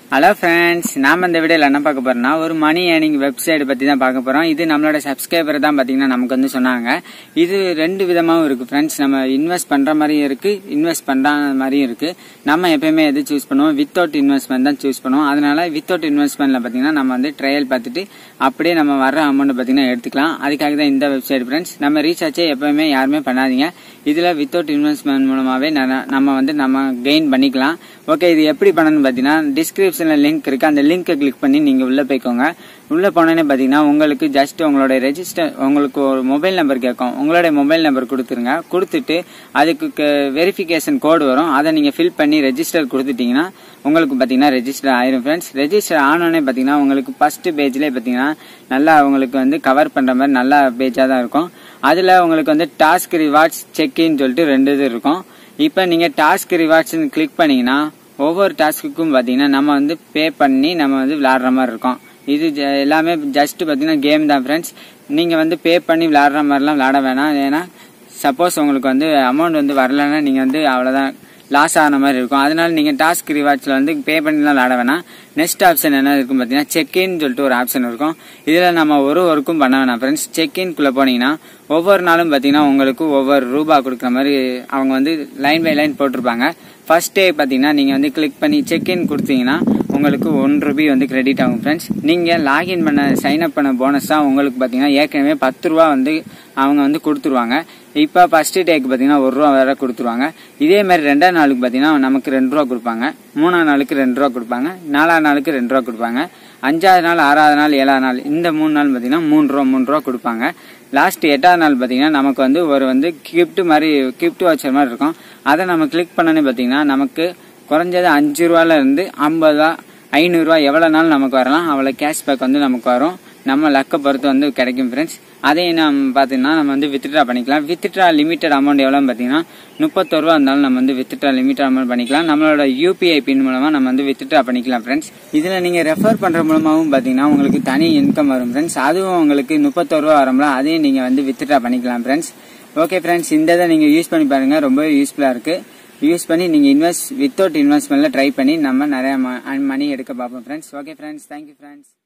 hello friends நாம இந்த வீடியோவில் என்ன பார்க்க போறோம்னா ஒரு மணி ஏர்னிங் வெப்சைட் பற்றி தான் பார்க்க போகிறோம் இது நம்மளோட சப்ஸ்கிரைபர் தான் பார்த்தீங்கன்னா நமக்கு வந்து சொன்னாங்க இது ரெண்டு விதமாகவும் இருக்குது ஃப்ரெண்ட்ஸ் நம்ம இன்வெஸ்ட் பண்ணுற மாதிரியும் இருக்குது இன்வெஸ்ட் பண்ணுற மாதிரியும் இருக்குது நம்ம எப்பயுமே எது சூஸ் பண்ணுவோம் வித்தவுட் இன்வெஸ்ட்மெண்ட் தான் சூஸ் பண்ணுவோம் அதனால வித்தவுட் இன்வெஸ்ட்மெண்ட்டில் பார்த்தீங்கன்னா நம்ம வந்து ட்ரையல் பார்த்துட்டு அப்படியே நம்ம வர அமௌண்ட் பார்த்தீங்கன்னா எடுத்துக்கலாம் அதுக்காக தான் இந்த வெப்சைட் ஃப்ரெண்ட்ஸ் நம்ம ரீசார்ஜே எப்பவுமே யாருமே பண்ணாதீங்க இதில் வித்தவுட் இன்வெஸ்ட்மெண்ட் மூலமாகவே நம்ம வந்து நம்ம கெயின் பண்ணிக்கலாம் ஓகே இது எப்படி பண்ணணும்னு பார்த்தீங்கன்னா டிஸ்கிரிப்ஷனில் லிங்க் இருக்குது அந்த லிங்க்கை கிளிக் பண்ணி நீங்கள் உள்ளே போய்க்கோங்க உள்ளே போனோன்னே பார்த்தீங்கன்னா உங்களுக்கு ஜஸ்ட் உங்களோட ரெஜிஸ்டர் உங்களுக்கு ஒரு மொபைல் நம்பர் கேட்கும் உங்களுடைய மொபைல் நம்பர் கொடுத்துருங்க கொடுத்துட்டு அதுக்கு வெரிஃபிகேஷன் கோடு வரும் அதை நீங்கள் ஃபில் பண்ணி ரெஜிஸ்டர் கொடுத்துட்டீங்கன்னா உங்களுக்கு பார்த்தீங்கன்னா ரெஜிஸ்டர் ஆயிரும் ஃப்ரெண்ட்ஸ் ரெஜிஸ்டர் ஆனோடனே பார்த்தீங்கன்னா உங்களுக்கு ஃபஸ்ட்டு பேஜ்லேயே பார்த்தீங்கன்னா நல்லா உங்களுக்கு வந்து கவர் பண்ணுற மாதிரி நல்ல பேஜாக தான் இருக்கும் அதில் உங்களுக்கு வந்து டாஸ்க் ரிவார்ட்ஸ் செக்இன்னு சொல்லிட்டு ரெண்டு இது இருக்கும் இப்போ நீங்கள் டாஸ்க் ரிவார்ட்ஸ்னு கிளிக் பண்ணீங்கன்னா ஒவ்வொரு டாஸ்க்குக்கும் பார்த்தீங்கன்னா நம்ம வந்து பே பண்ணி நம்ம வந்து விளாடுற மாதிரி இருக்கும் இது ஜ- எல்லாமே ஜஸ்ட் பார்த்தீங்கன்னா கேம் தான் ஃப்ரெண்ட்ஸ் நீங்கள் வந்து பே பண்ணி விளாடுற மாதிரிலாம் விளாட வேணாம் ஏன்னா சப்போஸ் உங்களுக்கு வந்து அமௌண்ட் வந்து வரலைன்னா நீங்கள் வந்து அவ்வளோதான் லாஸ் ஆன மாதிரி இருக்கும் அதனால நீங்கள் டாஸ்க் ரிவார்ட்ஸில் வந்து பே பண்ணிலாம் விளாட வேணாம் நெக்ஸ்ட் ஆப்ஷன் என்ன இருக்கும் பார்த்தீங்கன்னா செக்இன் சொல்லிட்டு ஒரு ஆப்ஷன் இருக்கும் இதில் நம்ம ஒரு ஒர்க்கும் பண்ண வேணாம் ஃப்ரெண்ட்ஸ் செக்இன்குள்ளே போனீங்கன்னா ஒவ்வொரு நாளும் பார்த்தீங்கன்னா உங்களுக்கு ஒவ்வொரு ரூபா கொடுக்குற மாதிரி அவங்க வந்து லைன் பை லைன் போட்டிருப்பாங்க ஃபர்ஸ்ட் டே பார்த்தீங்கன்னா நீங்கள் வந்து கிளிக் பண்ணி செக்இன் கொடுத்தீங்கன்னா உங்களுக்கு ஒன் ரூபி வந்து கிரெடிட் ஆகும் ஃப்ரெண்ட்ஸ் நீங்கள் லாகின் பண்ண சைன் அப் பண்ண போனஸ் தான் உங்களுக்கு பார்த்தீங்கன்னா ஏற்கனவே பத்து ரூபா வந்து அவங்க வந்து கொடுத்துருவாங்க இப்போ ஃபர்ஸ்ட் டேக்கு பார்த்தீங்கன்னா ஒரு ரூபா வேற கொடுத்துருவாங்க இதே மாதிரி ரெண்டாம் நாளுக்கு பார்த்தீங்கன்னா நமக்கு ரெண்டு ரூபா கொடுப்பாங்க மூணாம் நாளுக்கு ரெண்டு ரூபா கொடுப்பாங்க நாலாம் நாளுக்கு ரெண்டு ரூபா கொடுப்பாங்க அஞ்சாவது நாள் ஆறாவது நாள் ஏழாவது நாள் இந்த மூணு நாள் பார்த்தீங்கன்னா மூணு ரூபா மூணு ரூபா கொடுப்பாங்க லாஸ்ட் எட்டாவது நாள் பார்த்தீங்கன்னா நமக்கு வந்து ஒரு வந்து கிஃப்ட் மாதிரி கிஃப்ட் வாட்சர் மாதிரி இருக்கும் அதை நம்ம கிளிக் பண்ணனே பார்த்தீங்கன்னா நமக்கு குறைஞ்சது அஞ்சு ரூபால இருந்து ஐம்பது ரூபா ஐநூறுரூவா எவ்வளோ நாள் நமக்கு வரலாம் அவ்வளோ கேஷ்பேக் வந்து நமக்கு வரும் நம்ம லக்கை பொறுத்து வந்து கிடைக்கும் ஃப்ரெண்ட்ஸ் அதையும் நம்ம பார்த்தீங்கன்னா நம்ம வந்து வித்ட்ரா பண்ணிக்கலாம் வித்ட்ரா லிமிட்டட் அமௌண்ட் எவ்வளோன்னு பார்த்தீங்கன்னா முப்பத்தொரு ரூபா இருந்தாலும் நம்ம வந்து வித்ட்ரா லிமிட்டட் அமௌண்ட் பண்ணிக்கலாம் நம்மளோட யூபிஐ பின் மூலமாக நம்ம வந்து வித்ட்ரா பண்ணிக்கலாம் ஃப்ரெண்ட்ஸ் இதில் நீங்கள் ரெஃபர் பண்ணுற மூலமாகவும் பார்த்தீங்கன்னா உங்களுக்கு தனி இன்கம் வரும் ஃப்ரெண்ட்ஸ் அதுவும் உங்களுக்கு முப்பத்தொரு ரூபா வரும்ல அதையும் நீங்கள் வந்து வித்ட்ரா பண்ணிக்கலாம் ஃப்ரெண்ட்ஸ் ஓகே ஃப்ரெண்ட்ஸ் இந்த இதை நீங்கள் யூஸ் பண்ணி பாருங்கள் ரொம்ப யூஸ்ஃபுல்லாக இருக்குது யூஸ் பண்ணி நீங்கள் இன்வெஸ்ட் வித்தவுட் இன்வெஸ்ட்மெண்ட்டில் ட்ரை பண்ணி நம்ம நிறைய மணி எடுக்க பார்ப்போம் friends okay friends thank you friends